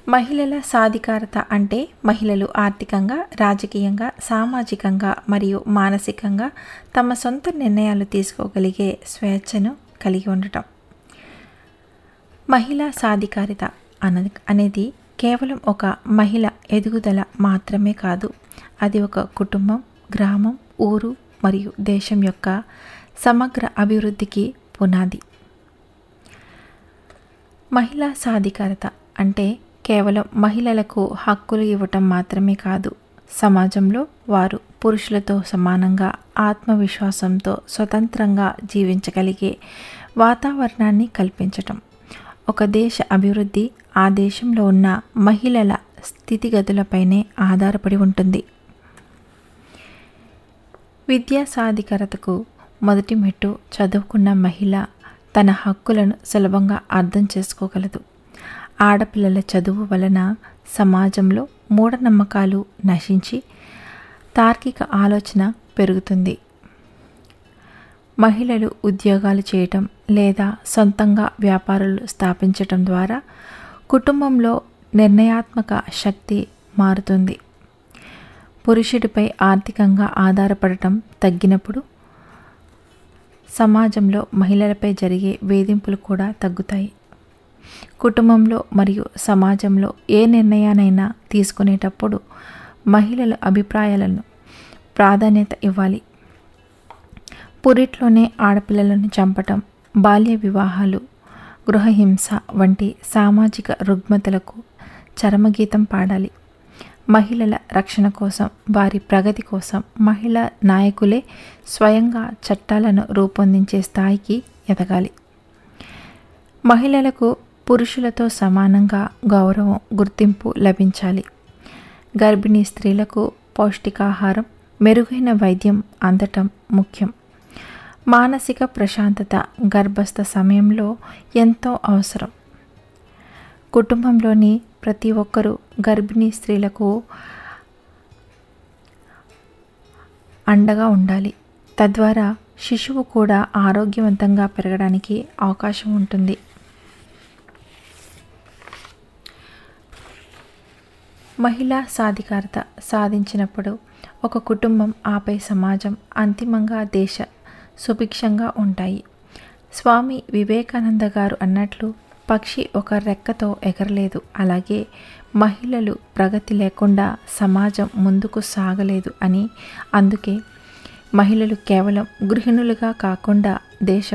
మహిళల సాధికారత అంటే మహిళలు ఆర్థికంగా రాజకీయంగా సామాజికంగా మరియు మానసికంగా తమ సొంత నిర్ణయాలు తీసుకోగలిగే స్వేచ్ఛను కలిగి ఉండటం మహిళా సాధికారిత అన అనేది కేవలం ఒక మహిళ ఎదుగుదల మాత్రమే కాదు అది ఒక కుటుంబం గ్రామం ఊరు మరియు దేశం యొక్క సమగ్ర అభివృద్ధికి పునాది మహిళా సాధికారత అంటే కేవలం మహిళలకు హక్కులు ఇవ్వటం మాత్రమే కాదు సమాజంలో వారు పురుషులతో సమానంగా ఆత్మవిశ్వాసంతో స్వతంత్రంగా జీవించగలిగే వాతావరణాన్ని కల్పించటం ఒక దేశ అభివృద్ధి ఆ దేశంలో ఉన్న మహిళల స్థితిగతులపైనే ఆధారపడి ఉంటుంది విద్యా సాధికారతకు మొదటి మెట్టు చదువుకున్న మహిళ తన హక్కులను సులభంగా అర్థం చేసుకోగలదు ఆడపిల్లల చదువు వలన సమాజంలో మూఢనమ్మకాలు నశించి తార్కిక ఆలోచన పెరుగుతుంది మహిళలు ఉద్యోగాలు చేయటం లేదా సొంతంగా వ్యాపారాలు స్థాపించటం ద్వారా కుటుంబంలో నిర్ణయాత్మక శక్తి మారుతుంది పురుషుడిపై ఆర్థికంగా ఆధారపడటం తగ్గినప్పుడు సమాజంలో మహిళలపై జరిగే వేధింపులు కూడా తగ్గుతాయి కుటుంబంలో మరియు సమాజంలో ఏ నిర్ణయానైనా తీసుకునేటప్పుడు మహిళల అభిప్రాయాలను ప్రాధాన్యత ఇవ్వాలి పురిట్లోనే ఆడపిల్లలను చంపటం బాల్య వివాహాలు గృహహింస వంటి సామాజిక రుగ్మతలకు చరమగీతం పాడాలి మహిళల రక్షణ కోసం వారి ప్రగతి కోసం మహిళా నాయకులే స్వయంగా చట్టాలను రూపొందించే స్థాయికి ఎదగాలి మహిళలకు పురుషులతో సమానంగా గౌరవం గుర్తింపు లభించాలి గర్భిణీ స్త్రీలకు పౌష్టికాహారం మెరుగైన వైద్యం అందటం ముఖ్యం మానసిక ప్రశాంతత గర్భస్థ సమయంలో ఎంతో అవసరం కుటుంబంలోని ప్రతి ఒక్కరూ గర్భిణీ స్త్రీలకు అండగా ఉండాలి తద్వారా శిశువు కూడా ఆరోగ్యవంతంగా పెరగడానికి అవకాశం ఉంటుంది మహిళా సాధికారత సాధించినప్పుడు ఒక కుటుంబం ఆపై సమాజం అంతిమంగా దేశ సుభిక్షంగా ఉంటాయి స్వామి వివేకానంద గారు అన్నట్లు పక్షి ఒక రెక్కతో ఎగరలేదు అలాగే మహిళలు ప్రగతి లేకుండా సమాజం ముందుకు సాగలేదు అని అందుకే మహిళలు కేవలం గృహిణులుగా కాకుండా దేశ